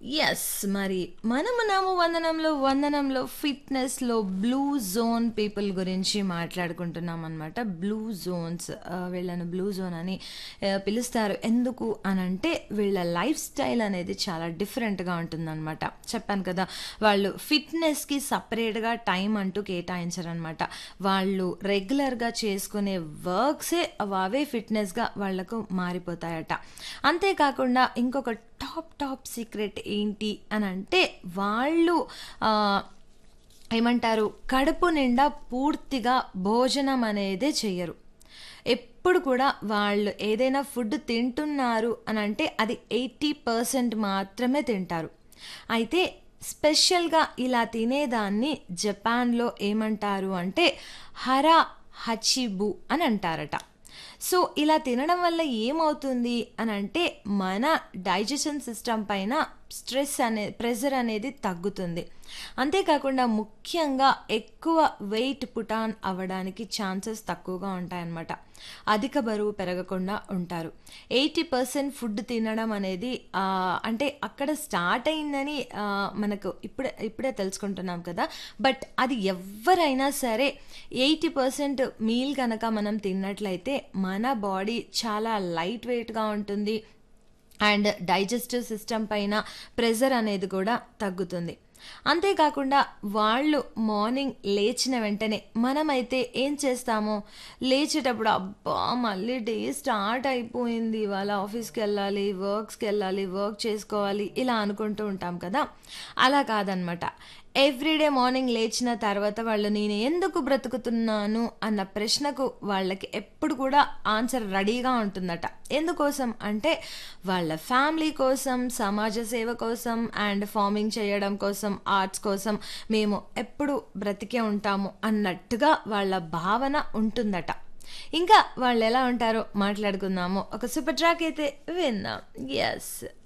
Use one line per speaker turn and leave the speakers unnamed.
Yes. మరి మనమున్నాము వందనంలో, వందనంలో ఫిట్‌నెస్‌లో బ్లూ జోన్ పీపుల్ గురించి మాట్లాడుకుంటున్నామనమాట. బ్లూ జోన్స్ ఆహ్, వీళ్ళని బ్లూ జోన్ అని ఆహ్, పిలుస్తారు. ఎందుకు అనంటే వీళ్ళ లైఫ్ స్టైల్ అనేది చాలా డిఫరెంట్‌గా ఉంటుందనమాట. చెప్పాను కదా! వాళ్ళు ఫిట్‌నెస్‌కి సెపరేట్‌గా టైం అంటూ కేటాయించరనమాట. వాళ్ళు రెగ్యులర్‌గా చేసుకునే వర్క్సే అవే ఫిట్‌నెస్‌గా వాళ్ళకు మారిపోతాయట. అంతే కాకుండా ఇంకొక టాప్ టాప్ సీక్రెట్ ఏంటి అనంటే వాళ్ళు ఆహ్, ఏమంటారు కడుపు నిండా పూర్తిగా భోజనం అనేదే చెయ్యరు. ఎప్పుడు కూడా వాళ్ళు ఏదైనా ఫుడ్ తింటున్నారు అనంటే అది 80% మాత్రమే తింటారు. అయితే స్పెషల్‌గా ఇలా తినేదాన్ని జపాన్‌లో ఏమంటారు అంటే హరా హచిబు అని అంటారట. సో, ఇలా తినడం వల్ల ఏమవుతుంది అనంటే మన డైజెషన్ సిస్టమ్ పైన స్ట్రెస్ అనే ప్రెషర్ అనేది తగ్గుతుంది. అంతే కాకుండా ముఖ్యంగా ఎక్కువ వెయిట్ పుట్ ఆన్ అవ్వడానికి ఛాన్సెస్ తక్కువగా ఉంటాయన్నమాట. అధిక బరువు పెరగకుండా ఉంటారు. 80% ఫుడ్ తినడం అనేది ఆహ్, అంటే అక్కడ స్టార్ట్ అయిందని ఆహ్, మనకు ఇప్పుడే ఇప్పుడే తెలుసుకుంటున్నాం కదా! బట్ అది ఎవ్వరైనా సరే 80% మీల్ గనక మనం తిన్నట్లయితే మన బాడీ చాలా లైట్ వెయిట్‌గా ఉంటుంది. అండ్ డైజెస్టివ్ సిస్టమ్ పైన ప్రెషర్ అనేది కూడా తగ్గుతుంది. అంతే కాకుండా వాళ్ళు మార్నింగ్ లేచిన వెంటనే మనమైతే ఏం చేస్తాము? లేచేటప్పుడు అబ్బా! మళ్ళీ డే స్టార్ట్ అయిపోయింది. ఇవాళ ఆఫీస్‌కెళ్ళాలి, వర్క్స్‌కెళ్ళాలి, వర్క్ చేసుకోవాలి ఇలా అనుకుంటూ ఉంటాం కదా! అలా కాదనమాట. ఎవ్రీడే మార్నింగ్ లేచిన తర్వాత వాళ్ళు నేను ఎందుకు బ్రతుకుతున్నాను అన్న ప్రశ్నకు వాళ్ళకి ఎప్పుడు కూడా ఆన్సర్ రెడీగా ఉంటుందట. ఎందుకోసం అంటే వాళ్ళ ఫ్యామిలీ కోసం, సమాజ సేవ కోసం అండ్ ఫార్మింగ్ చేయడం కోసం, ఆర్ట్స్ కోసం మేము ఎప్పుడు బ్రతికే ఉంటాము అన్నట్టుగా వాళ్ళ భావన ఉంటుందట. ఇంకా వాళ్ళెలా ఉంటారో మాట్లాడుకుందాము. ఒక సూపర్ ట్రాక్ అయితే విందాం. యెస్.